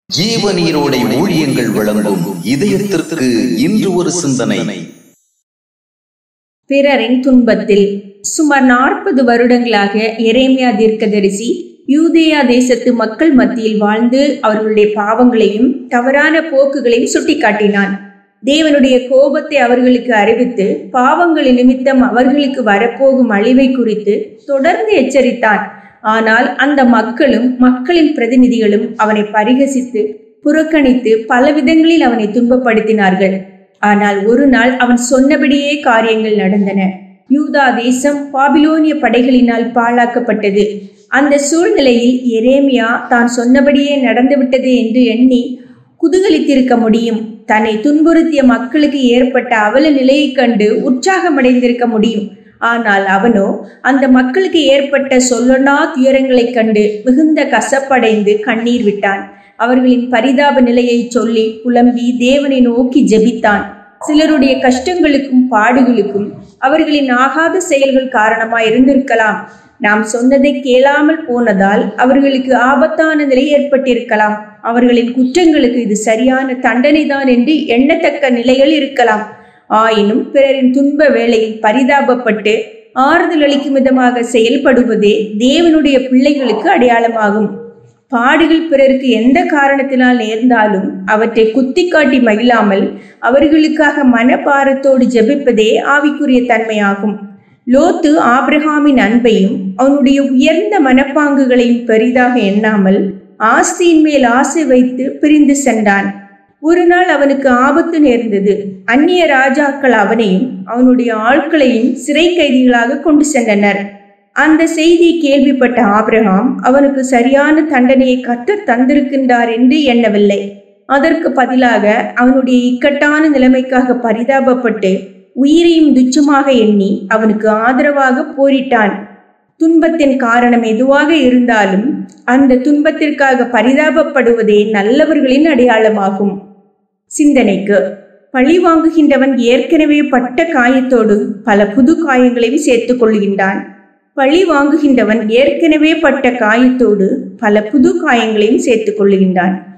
ஜீவநீரோடை ஊழியங்கள் வழங்கும் இதயத்திற்கு இன்று ஒரு சிந்தனை பிறரின் துன்பத்தில் சுமார் நாற்பது வருடங்களாக எரேமியா தீர்க்கதரிசி யூதேயா தேசத்து மக்கள் மத்தியில் வாழ்ந்து அவர்களுடைய பாவங்களையும் தவறான போக்குகளையும் சுட்டிக்காட்டினான் தேவனுடைய கோபத்தை அவர்களுக்கு அறிவித்து பாவங்களின் நிமித்தம் அவர்களுக்கு வரப்போகும் அழிவை குறித்து தொடர்ந்து எச்சரித்தான் ஆனால் அந்த மக்களும் மக்களின் பிரதிநிதிகளும் அவனை பரிகசித்து புறக்கணித்து பல விதங்களில் அவனை துன்பப்படுத்தினார்கள் ஆனால் ஒரு நாள் அவன் சொன்னபடியே காரியங்கள் நடந்தன யூதா தேசம் பாபிலோனிய படைகளினால் பாழாக்கப்பட்டது அந்த சூழ்நிலையில் எரேமியா தான் சொன்னபடியே நடந்துவிட்டது என்று எண்ணி குதூகலித்திருக்க முடியும் தன்னை துன்புறுத்திய மக்களுக்கு ஏற்பட்ட அவல நிலையைக் கண்டு உற்சாகமடைந்திருக்க முடியும் ஆனால் அவனோ அந்த மக்களுக்கு ஏற்பட்ட சொல்லொன்னா துயரங்களைக் கண்டு மிகுந்த கசப்படைந்து கண்ணீர் விட்டான் அவர்களின் பரிதாப நிலையை சொல்லி புலம்பி தேவனை நோக்கி ஜெபித்தான் சிலருடைய கஷ்டங்களுக்கும் பாடுகளுக்கும் அவர்களின் ஆகாத செயல்கள் காரணமாய் இருந்திருக்கலாம் நாம் சொன்னதை கேளாமல் போனதால் அவர்களுக்கு ஆபத்தான நிலை ஏற்பட்டிருக்கலாம் அவர்களின் குற்றங்களுக்கு இது சரியான தண்டனைதான் என்று எண்ணத்தக்க நிலைகள் இருக்கலாம் ஆயினும் பிறரின் துன்ப வேளையில் பரிதாபப்பட்டு ஆறுதல் அளிக்கும் விதமாக செயல்படுவதே தேவனுடைய பிள்ளைகளுக்கு அடையாளமாகும் பாடுகள் பிறருக்கு எந்த காரணத்தினால் நேர்ந்தாலும் அவற்றை குத்தி காட்டி மகிழாமல் அவர்களுக்காக மனபாரத்தோடு ஜெபிப்பதே ஆவிக்குரிய தன்மையாகும் லோத்து ஆபிரகாமின் அன்பையும் அவனுடைய உயர்ந்த மனப்பாங்குகளையும் பெரிதாக எண்ணாமல் ஆஸ்தியின் மேல் ஆசை வைத்து பிரிந்து சென்றான் ஒரு நாள் அவனுக்கு ஆபத்து நேர்ந்தது அந்நிய ராஜாக்கள் அவனையும் அவனுடைய ஆட்களையும் சிறை கைதிகளாக கொண்டு சென்றனர் அந்த செய்தியை கேள்விப்பட்ட ஆபிரகாம் அவனுக்கு சரியான தண்டனையை கத்தர் தந்திருக்கின்றார் என்று எண்ணவில்லை அதற்கு பதிலாக அவனுடைய இக்கட்டான நிலைமைக்காக பரிதாபப்பட்டு உயிரையும் துச்சமாக எண்ணி அவனுக்கு ஆதரவாக போரிட்டான் துன்பத்தின் காரணம் எதுவாக இருந்தாலும் அந்த துன்பத்திற்காக பரிதாபப்படுவதே நல்லவர்களின் அடையாளமாகும் சிந்தனைக்கு பழி வாங்குகின்றவன் ஏற்கனவே பட்ட காயத்தோடு பல புது காயங்களையும் சேர்த்துக் கொள்கின்றான் பழி வாங்குகின்றவன் ஏற்கனவே பட்ட காயத்தோடு பல புது காயங்களையும் சேர்த்துக் கொள்கின்றான்